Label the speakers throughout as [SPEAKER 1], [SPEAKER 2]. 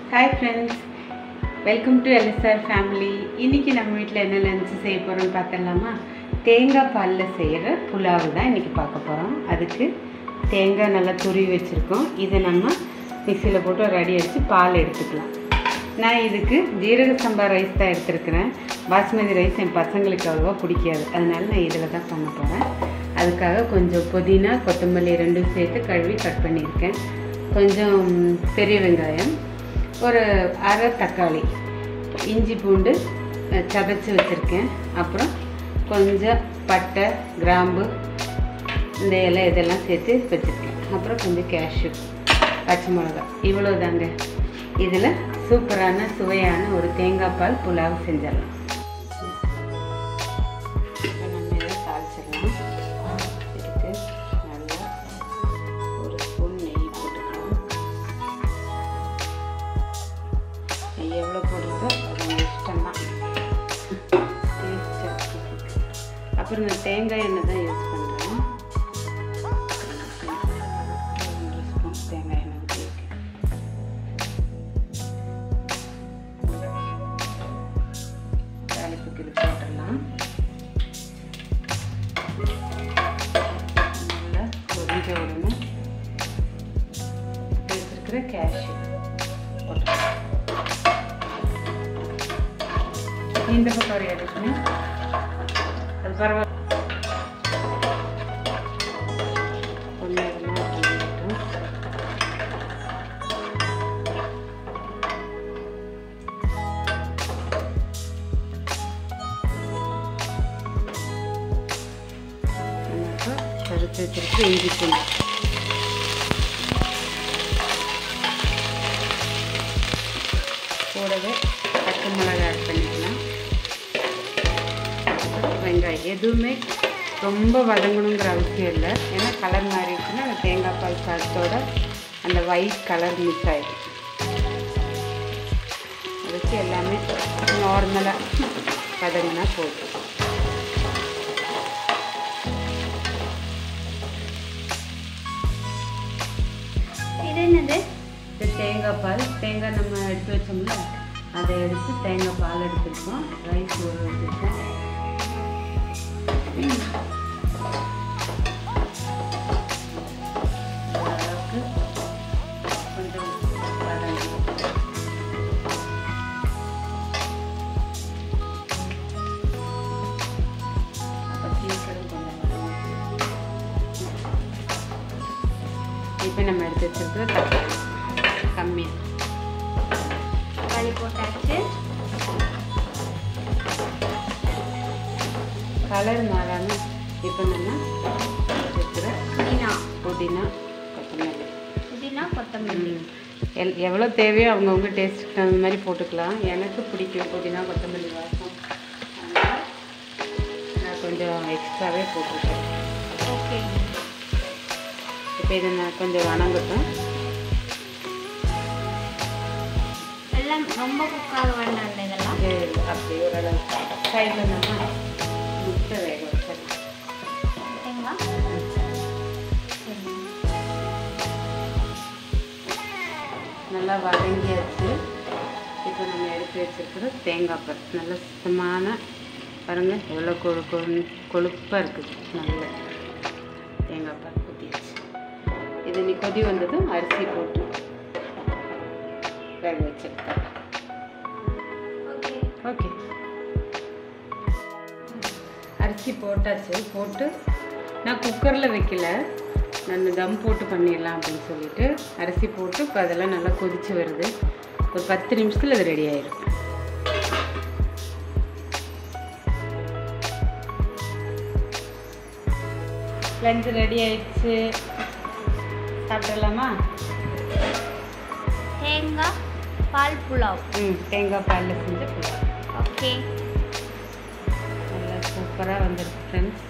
[SPEAKER 1] Hi friends welcome to LSR family இன்றைக்கி நம்ம வீட்டில் என்ன லஞ்சு செய்ய போகிறோம்னு பார்த்துடலாமா தேங்காய் பாலில் செய்கிற புலாவு தான் இன்றைக்கி பார்க்க போகிறோம் அதுக்கு தேங்காய் நல்லா துருவி வச்சுருக்கோம் இதை நம்ம மிக்சியில் போட்டு ஒரு அடி அடித்து பால் எடுத்துக்கலாம் நான் இதுக்கு ஜீரக சம்பா ரைஸ் தான் எடுத்துருக்கிறேன் பாஸ்மதி ரைஸ் என் பசங்களுக்கு அவ்வளோவா பிடிக்காது அதனால நான் இதில் தான் பண்ண போகிறேன் அதுக்காக கொஞ்சம் புதினா கொத்தமல்லி ரெண்டும் சேர்த்து கழுவி கட் பண்ணியிருக்கேன் கொஞ்சம் பெரிய வெங்காயம் ஒரு அரை தக்காளி இஞ்சி பூண்டு அஹ், சதைச்சி வச்சுருக்கேன் அப்புறம் கொஞ்சம் பட்டை கிராம்பு இந்த இலை இதெல்லாம் சேர்த்து வச்சுருக்கேன் அப்புறம் கொஞ்சம் கேஷ்யூ பச்சை மிளகா இவ்வளோ தாங்க இதில் சூப்பரான சுவையான ஒரு தேங்காய் பால் புலாவ் செஞ்சிடலாம் இப்போ நம்ம இதை தாளிச்சிடலாம் இதுக்கு நல்லா ஒரு ஸ்பூன் நெய் போட்டுக்கலாம் நெய் எவ்வளோ போடுறதோ அது உங்கள் இஷ்டம்தான் டேஸ்ட்டாக அப்புறம் இந்த தேங்காய் எண்ணெய் தான் யூஸ் பண்ணுறேன் ரெண்டு ஸ்பூன் தேங்காய் எண்ணெய் ஊற்றிருக்கேன் தாளிப்புக்கு இது போட்டுடலாம் நல்லா பொரிஞ்ச உடனே வச்சிருக்கிற கேஷ்யூ போட்டுடலாம் இந்த பக்கம் ஒரு எடுக்கணும் அது பரவாயில்ல கொஞ்சம் நேரமாக பண்ணிட்டோம் கருத்து வச்சிருக்கு இஞ்சி பூண்டு கூடவே பச்சை மிளகாய் ஆட் பண்ணிக்கலாம் அப்புறம் வெங்காயம் எதுவுமே ரொம்ப வதங்கணுங்கிற அவசியம் இல்லை ஏன்னா கலர் மாறிடுச்சுன்னா அந்த தேங்காய் பால் சாதத்தோட அந்த ஒயிட் கலர் மிக்ஸ் ஆகிடும் அதுக்கு எல்லாமே நார்மலாக வதங்கினா போதும்
[SPEAKER 2] இது என்னது
[SPEAKER 1] இது தேங்காய் பால் தேங்காய் நம்ம எடுத்து வச்சோம்ல அதை எடுத்து தேங்காய் பால் எடுத்துருக்கோம் ரைஸ் ஊற வச்சுருக்கோம் அளவுக்கு கொஞ்சம் வதங்கணும். அப்ப சீக்கிரம் கொஞ்சம் வதங்கும். இப்போ நம்ம எடுத்து வச்சிருக்கிற தக்காளி கம்மியாக
[SPEAKER 2] தக்காளி போட்டாச்சு
[SPEAKER 1] கலர் மாறாமல் இப்போ நம்ம வச்சிருக்கிற
[SPEAKER 2] புதினா
[SPEAKER 1] புதினா கொத்தமல்லி
[SPEAKER 2] புதினா கொத்தமல்லி
[SPEAKER 1] எல் எவ்வளோ தேவையோ அவங்கவுங்க டேஸ்ட்டுக்கு தகுந்த மாதிரி போட்டுக்கலாம் எனக்கு பிடிக்கும் புதினா கொத்தமல்லி வாசம் அதனால நான் கொஞ்சம் எக்ஸ்ட்ராவே போட்டிருக்கேன்
[SPEAKER 2] ஓகே
[SPEAKER 1] இப்போ இதை நான் கொஞ்சம் வணங்கட்டும்
[SPEAKER 2] எல்லாம் ரொம்ப குக்காக வேண்டாம் இதெல்லாம்
[SPEAKER 1] இது அப்படி ஓரளவு சைடில் நம்ம முட்டை வேக வச்சிடலாம்
[SPEAKER 2] ஓகேங்களா சரி
[SPEAKER 1] நல்லா வதங்கியாச்சு இப்போ நம்ம எடுத்து வச்சிருக்கிற தேங்காய் பால் நல்ல சுத்தமான பாருங்கள் எவ்வளோ கொழு கொழு கொழுப்பாக இருக்குது நல்ல தேங்காய் பால் ஊற்றியாச்சு இது நீ கொதி வந்ததும் அரிசி போட்டு வேக வச்சிருக்கேன்
[SPEAKER 2] ஓகே
[SPEAKER 1] ஓகே அரிசி போட்டாச்சு போட்டு நான் குக்கரில் வைக்கல நான் தம் போட்டு பண்ணிடலாம் அப்படின்னு சொல்லிட்டு அரிசி போட்டு இப்போ அதெல்லாம் நல்லா கொதிச்சு வருது ஒரு பத்து நிமிஷத்தில் அது ரெடி ஆயிடும் லஞ்சு ரெடி ஆயிடுச்சு சாப்பிடலாமா
[SPEAKER 2] தேங்காய் பால் புலாவ்
[SPEAKER 1] ம் தேங்காய் பாலில் செஞ்ச புலாவ்
[SPEAKER 2] ஓகே
[SPEAKER 1] நல்லா சூப்பராக வந்திருக்கு ஃப்ரெண்ட்ஸ்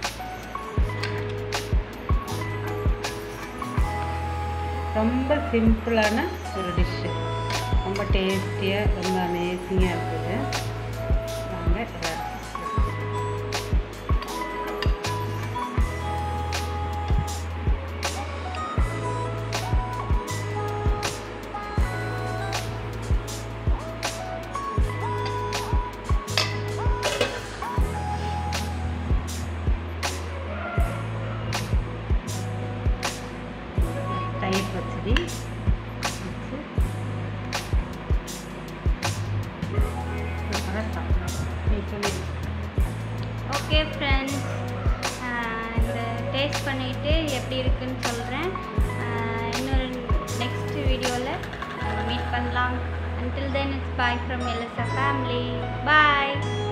[SPEAKER 1] ரொம்ப சிம்பிளான ஒரு டிஷ்ஷு ரொம்ப டேஸ்டியாக ரொம்ப அமேசிங்காக இருக்குது வாங்க எல்லாரும் தான் சாப்பிடணும் நீ சொல்லி
[SPEAKER 2] ஓகே ஃப்ரெண்ட்ஸ் இந்த டேஸ்ட் பண்ணிவிட்டு எப்படி இருக்குன்னு சொல்கிறேன் இன்னொரு நெக்ஸ்ட் வீடியோவில் மீட் பண்ணலாம் until then it's bye from LSR family bye